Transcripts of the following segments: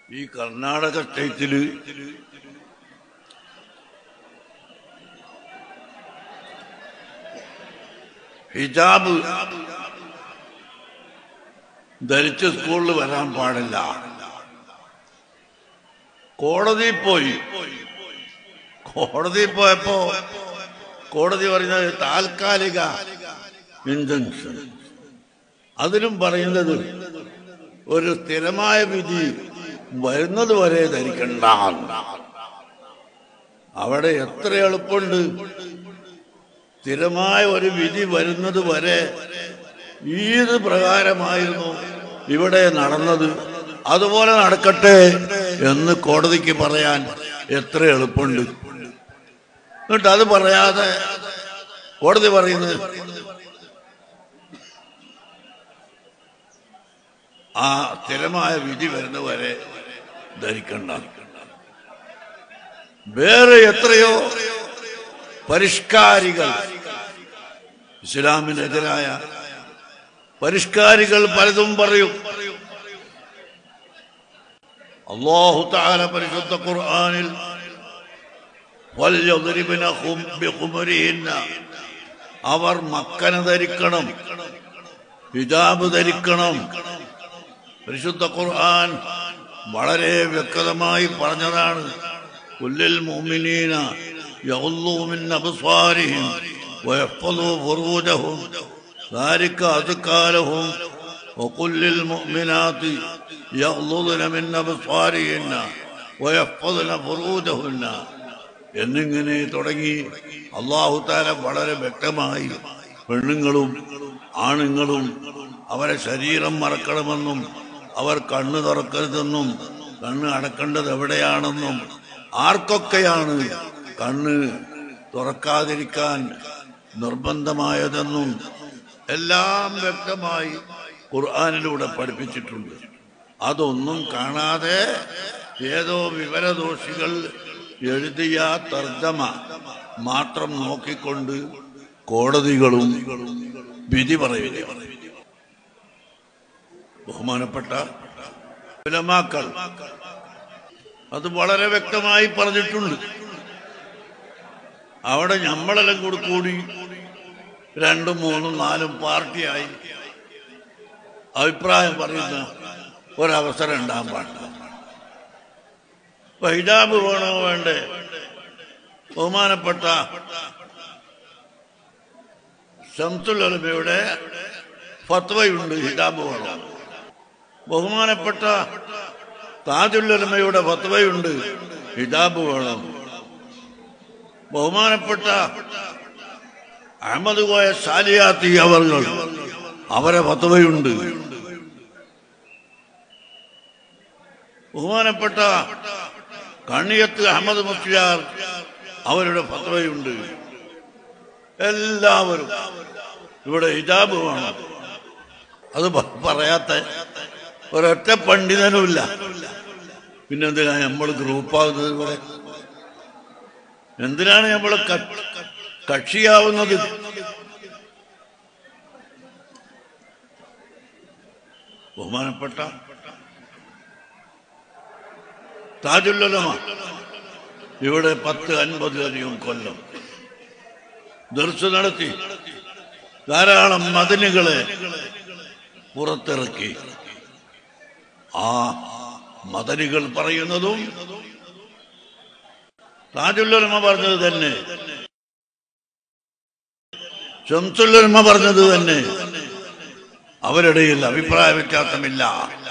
ഈ കർണാടക സ്റ്റേറ്റില് ഹിജാബ് ധരിച്ച് സ്കൂളിൽ വരാൻ പാടില്ല കോടതി പോയി കോടതി പോയപ്പോ കോടതി പറയുന്നത് താൽക്കാലിക ഇൻജങ്ഷൻ അതിലും പറയുന്നത് ഒരു സ്ഥിരമായ വിധി വരുന്നത് വരെ ധരിക്കണ്ട അവിടെ എത്ര എളുപ്പമുണ്ട് സ്ഥിരമായ ഒരു വിധി വരുന്നത് വരെ ഈത് പ്രകാരമായിരുന്നു ഇവിടെ നടന്നത് അതുപോലെ നടക്കട്ടെ എന്ന് കോടതിക്ക് പറയാൻ എത്ര എളുപ്പമുണ്ട് എന്നിട്ട് അത് പറയാതെ കോടതി പറയുന്നത് ആ സ്ഥിരമായ വിധി വരുന്നവരെ ധരിക്കണ്ട വേറെ എത്രയോ പരിഷ്കാരികൾ ഇസ്ലാമിനെതിരായ പരിഷ്കാരികൾ പലതും പറയും അള്ളാഹു താല പരിശുദ്ധ ഖുർആനിൽ വല്യضربن خم بخمرهن അവർ മക്കന ധരിക്കണം ഹിജാബ് ധരിക്കണം പരിശുദ്ധ ഖുർആൻ വളരെ വ്യക്തമായി പറഞ്ഞതാണ് കുല്ലിൽ മുഅ്മിനീന യഗ്ളൂ മിൻ അബ്സാരിഹിം വയഹ്ഫളൂ ഫുറൂജഹും ذلك أزكى لهم وقل للمؤمنات يغضضن من أبصارهن ويحفظن فروجهن എന്നിങ്ങനെ തുടങ്ങി അള്ളാഹു താല വളരെ വ്യക്തമായി പെണ്ണുങ്ങളും ആണുങ്ങളും അവരെ ശരീരം മറക്കണമെന്നും അവർ കണ്ണ് തുറക്കരുതെന്നും കണ്ണ് അടക്കേണ്ടത് എവിടെയാണെന്നും ആർക്കൊക്കെയാണ് കണ്ണ് തുറക്കാതിരിക്കാൻ നിർബന്ധമായതെന്നും എല്ലാം വ്യക്തമായി ഖുർആാനിലൂടെ പഠിപ്പിച്ചിട്ടുണ്ട് അതൊന്നും കാണാതെ ഏതോ വിവരദോഷികൾ എഴുതിയ തർജ്ജമ മാത്രം നോക്കിക്കൊണ്ട് കോടതികളും വിധി പറയുകയാണ് ബഹുമാനപ്പെട്ട ഉലമാക്കൾ അത് വളരെ വ്യക്തമായി പറഞ്ഞിട്ടുണ്ട് അവിടെ നമ്മളെല്ലാം കൂടി കൂടി രണ്ടും മൂന്നും നാലും പാർട്ടിയായി അഭിപ്രായം പറയുന്ന ഒരവസരം ഉണ്ടാകാൻ പാടില്ല ഇപ്പൊ ഹിജാബ് വേണോ വേണ്ടേ ബഹുമാനപ്പെട്ട ഷംസുലമയുടെ ഫത്വയുണ്ട് ഹിജാബ് വേണോ ബഹുമാനപ്പെട്ട താജുല്ലമയുടെ ഫത്വയുണ്ട് ഹിജാബ് വേണം ബഹുമാനപ്പെട്ട അഹമ്മദ് കോയ സാലിയാത്തി അവർ അവരെ ഫത്വയുണ്ട് ബഹുമാനപ്പെട്ട കണ്ണിയത്ത് അഹമ്മദ് മുസ്ലിയാർ അവരുടെ ഫത്വയുണ്ട് എല്ലാവരും ഇവിടെ ഹിജാബ് വേണം അത് പ- പറയാത്ത ഒരൊറ്റ പണ്ഡിതനുമില്ല പിന്നെന്തിനാ നമ്മൾ ഗ്രൂപ്പാകുന്നത് ഇവിടെ എന്തിനാണ് നമ്മൾ കക്ഷിയാവുന്നത് ബഹുമാനപ്പെട്ട താജുല്ലമ ഇവിടെ പത്ത് അൻപതിലധികം കൊല്ലം ദർശ നടത്തി ധാരാളം മതിലുകളെ പുറത്തിറക്കി ആ മദനികൾ പറയുന്നതും താജുല്ലമ പറഞ്ഞത് തന്നെ ഷംസുല്ലമ പറഞ്ഞത് തന്നെ അവരിടയിൽ അഭിപ്രായ വ്യത്യാസമില്ല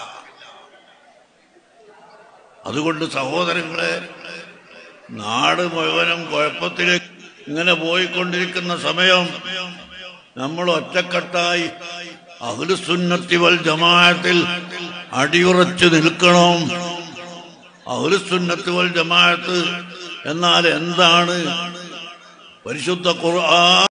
അതുകൊണ്ട് സഹോദരങ്ങളെ നാട് മുഴുവനും കുഴപ്പത്തിലേക്ക് ഇങ്ങനെ പോയിക്കൊണ്ടിരിക്കുന്ന സമയം നമ്മൾ ഒറ്റക്കെട്ടായി അഹുലുസുന്നത്തി വൽ ജമാഅത്തിൽ അടിയുറച്ചു നിൽക്കണം അഹുലുസുന്നത്ത് വൽ ജമാഅത്ത് എന്നാൽ എന്താണ് പരിശുദ്ധ ഖുർആൻ